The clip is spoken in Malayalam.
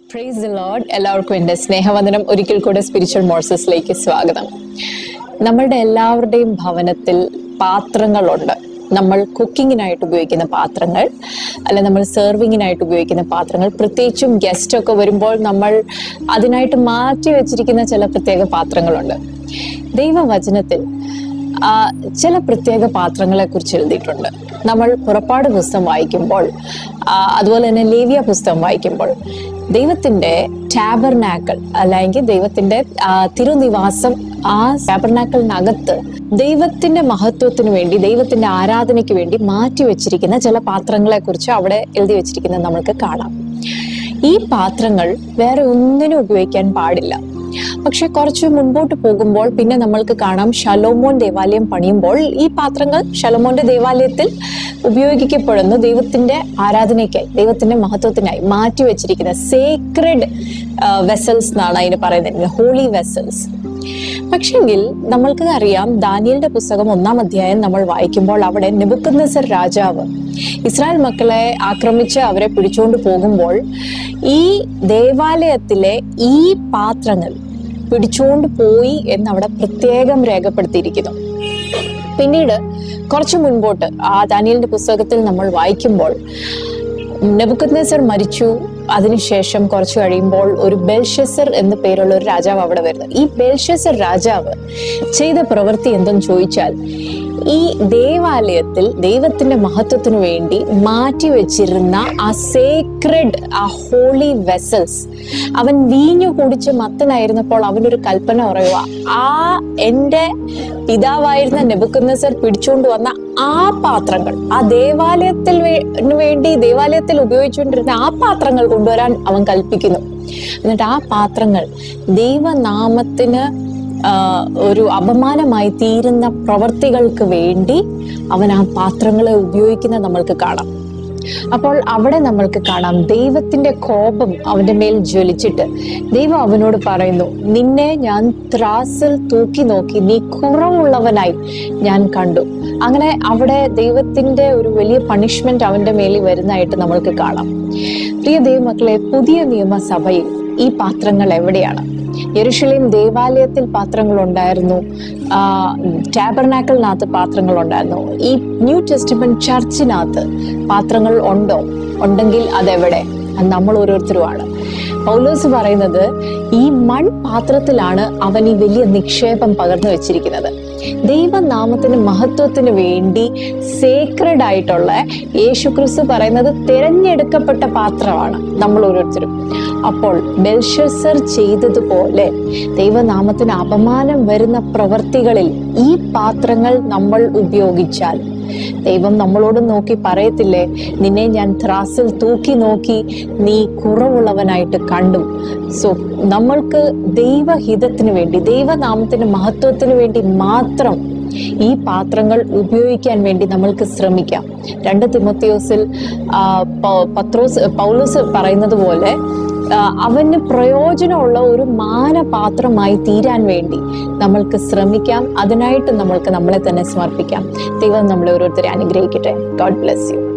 പ്രൈസ് ദി ലോർഡ് എല്ലാവർക്കും എൻ്റെ സ്നേഹവന്ദനം ഒരിക്കൽ കൂടെ സ്പിരിച്വൽ മോഴ്സസിലേക്ക് സ്വാഗതം നമ്മളുടെ എല്ലാവരുടെയും ഭവനത്തിൽ പാത്രങ്ങളുണ്ട് നമ്മൾ കുക്കിങ്ങിനായിട്ട് ഉപയോഗിക്കുന്ന പാത്രങ്ങൾ അല്ലെ നമ്മൾ സെർവിങ്ങിനായിട്ട് ഉപയോഗിക്കുന്ന പാത്രങ്ങൾ പ്രത്യേകിച്ചും ഗസ്റ്റ് ഒക്കെ വരുമ്പോൾ നമ്മൾ അതിനായിട്ട് മാറ്റി വെച്ചിരിക്കുന്ന ചില പ്രത്യേക പാത്രങ്ങളുണ്ട് ദൈവവചനത്തിൽ ആ, ചില പ്രത്യേക പാത്രങ്ങളെ കുറിച്ച് എഴുതിയിട്ടുണ്ട് നമ്മൾ പുറപ്പാട് പുസ്തകം വായിക്കുമ്പോൾ ആ, അതുപോലെ തന്നെ ലേവിയ പുസ്തകം വായിക്കുമ്പോൾ ദൈവത്തിന്റെ ടാബർനാക്കൾ അല്ലെങ്കിൽ ദൈവത്തിന്റെ ആ, തിരുനിവാസം ആ ടാബർനാക്കളിനകത്ത് ദൈവത്തിന്റെ മഹത്വത്തിന് വേണ്ടി ദൈവത്തിന്റെ ആരാധനയ്ക്ക് വേണ്ടി മാറ്റി വെച്ചിരിക്കുന്ന ചില പാത്രങ്ങളെ കുറിച്ച് അവിടെ എഴുതി വെച്ചിരിക്കുന്നത് നമ്മൾക്ക് കാണാം ഈ പാത്രങ്ങൾ വേറെ ഒന്നിനും ഉപയോഗിക്കാൻ പാടില്ല പക്ഷെ കുറച്ച് മുൻപോട്ട് പോകുമ്പോൾ പിന്നെ നമ്മൾക്ക് കാണാം ഷലോമോൻ ദേവാലയം പണിയുമ്പോൾ ഈ പാത്രങ്ങൾ ഷലോമോന്റെ ദേവാലയത്തിൽ ഉപയോഗിക്കപ്പെടുന്നു ദൈവത്തിന്റെ ആരാധനയ്ക്കായി ദൈവത്തിന്റെ മഹത്വത്തിനായി മാറ്റി വെച്ചിരിക്കുന്ന സേക്രഡ് വെസൽസ് എന്നാണ് അതിന് പറയുന്നത് ഹോളി വെസൽസ് പക്ഷെങ്കിൽ നമ്മൾക്ക് അറിയാം ദാനിയലിന്റെ പുസ്തകം ഒന്നാം അധ്യായം നമ്മൾ വായിക്കുമ്പോൾ അവിടെ നെബുക്കദ്നസർ രാജാവ് ഇസ്രായേൽ മക്കളെ ആക്രമിച്ച് അവരെ പിടിച്ചുകൊണ്ട് പോകുമ്പോൾ ഈ ദേവാലയത്തിലെ ഈ പാത്രങ്ങൾ പിടിച്ചുകൊണ്ട് പോയി എന്ന് അവിടെ പ്രത്യേകം രേഖപ്പെടുത്തിയിരിക്കുന്നു പിന്നീട് കുറച്ചു മുൻപോട്ട് ആ ദാനിയലിന്റെ പുസ്തകത്തിൽ നമ്മൾ വായിക്കുമ്പോൾ നെബുക്കദ്നേസർ മരിച്ചു അതിനുശേഷം കുറച്ച് കഴിയുമ്പോൾ ഒരു ബെൽഷസർ എന്ന പേരുള്ള ഒരു രാജാവ് അവിടെ വരുന്നു ഈ ബെൽഷസർ രാജാവ് ചെയ്ത പ്രവൃത്തി എന്തെന്ന് ചോദിച്ചാൽ ഈ ദേവാലയത്തിൽ ദൈവത്തിന്റെ മഹത്വത്തിനു വേണ്ടി മാറ്റി വെച്ചിരുന്ന ആ സേക്രഡ് ആ ഹോളി വെസൽസ് അവൻ വീഞ്ഞു കുടിച്ച് മത്തനായിരുന്നപ്പോൾ അവനൊരു കൽപ്പന പറയുക ആ എൻ്റെ പിതാവായിരുന്ന നെബുക്കന്നസർ പിടിച്ചുകൊണ്ട് വന്ന ആ പാത്രങ്ങൾ ആ ദേവാലയത്തിൽ വേ- ന് വേണ്ടി ദേവാലയത്തിൽ ഉപയോഗിച്ചുകൊണ്ടിരുന്ന ആ പാത്രങ്ങൾ കൊണ്ടുവരാൻ അവൻ കൽപ്പിക്കുന്നു എന്നിട്ട് ആ പാത്രങ്ങൾ ദൈവനാമത്തിന് ആ, ഒരു അപമാനമായി തീരുന്ന പ്രവർത്തികൾക്ക് വേണ്ടി അവൻ ആ പാത്രങ്ങളെ ഉപയോഗിക്കുന്നത് നമ്മൾക്ക് കാണാം അപ്പോൾ അവിടെ നമ്മൾക്ക് കാണാം ദൈവത്തിന്റെ കോപം അവന്റെ മേൽ ജ്വലിച്ചിട്ട് ദൈവം അവനോട് പറയുന്നു നിന്നെ ഞാൻ ത്രാസിൽ തൂക്കി നോക്കി നീ കുറവുള്ളവനായി ഞാൻ കണ്ടു അങ്ങനെ അവിടെ ദൈവത്തിന്റെ ഒരു വലിയ പണിഷ്മെന്റ് അവന്റെ മേലിൽ വരുന്നതായിട്ട് നമ്മൾക്ക് കാണാം പ്രിയ ദൈവമക്കളെ പുതിയ നിയമസഭയിൽ ഈ പാത്രങ്ങൾ എവിടെയാണ് യെരുഷലേം ദേവാലയത്തിൽ പാത്രങ്ങൾ ഉണ്ടായിരുന്നു ടാബർനാക്കലിനകത്ത് പാത്രങ്ങൾ ഉണ്ടായിരുന്നു ഈ ന്യൂ ടെസ്റ്റ്മെന്റ് ചർച്ചിനകത്ത് പാത്രങ്ങൾ ഉണ്ടോ ഉണ്ടെങ്കിൽ അതെവിടെ അത് നമ്മൾ ഓരോരുത്തരുമാണ് പൗലോസ് പറയുന്നത് ഈ മൺപാത്രത്തിലാണ് അവൻ ഈ വലിയ നിക്ഷേപം പകർന്നു വെച്ചിരിക്കുന്നത് ദൈവനാമത്തിന് മഹത്വത്തിന് വേണ്ടി സേക്രഡ് ആയിട്ടുള്ള യേശു ക്രിസ്തു പറയുന്നത് തിരഞ്ഞെടുക്കപ്പെട്ട പാത്രമാണ് നമ്മൾ ഓരോരുത്തരും അപ്പോൾ ബെൽഷസർ ചെയ്തതുപോലെ ദൈവനാമത്തിന് അപമാനം വരുന്ന പ്രവർത്തികളിൽ ഈ പാത്രങ്ങൾ നമ്മൾ ഉപയോഗിച്ചാൽ ദൈവം നമ്മളോട് നോക്കി പറയത്തില്ലേ നിന്നെ ഞാൻ ത്രാസിൽ തൂക്കി നോക്കി നീ കുറവുള്ളവനായിട്ട് കണ്ടു സോ നമ്മൾക്ക് ദൈവഹിതത്തിന് വേണ്ടി ദൈവനാമത്തിന് മഹത്വത്തിന് വേണ്ടി മാത്രം ഈ പാത്രങ്ങൾ ഉപയോഗിക്കാൻ വേണ്ടി നമ്മൾക്ക് ശ്രമിക്കാം രണ്ട് തിമോത്തിയോസിൽ ആ, പ- പത്രോസ് പൗലോസ് പറയുന്നത് പോലെ ആ, അവന് പ്രയോജനമുള്ള ഒരു മാനപാത്രമായി തീരാൻ വേണ്ടി നമ്മൾക്ക് ശ്രമിക്കാം അതിനായിട്ട് നമ്മൾക്ക് നമ്മളെ തന്നെ സമർപ്പിക്കാം ദൈവം നമ്മളെ ഓരോരുത്തരെ അനുഗ്രഹിക്കട്ടെ ഗോഡ് ബ്ലെസ് യു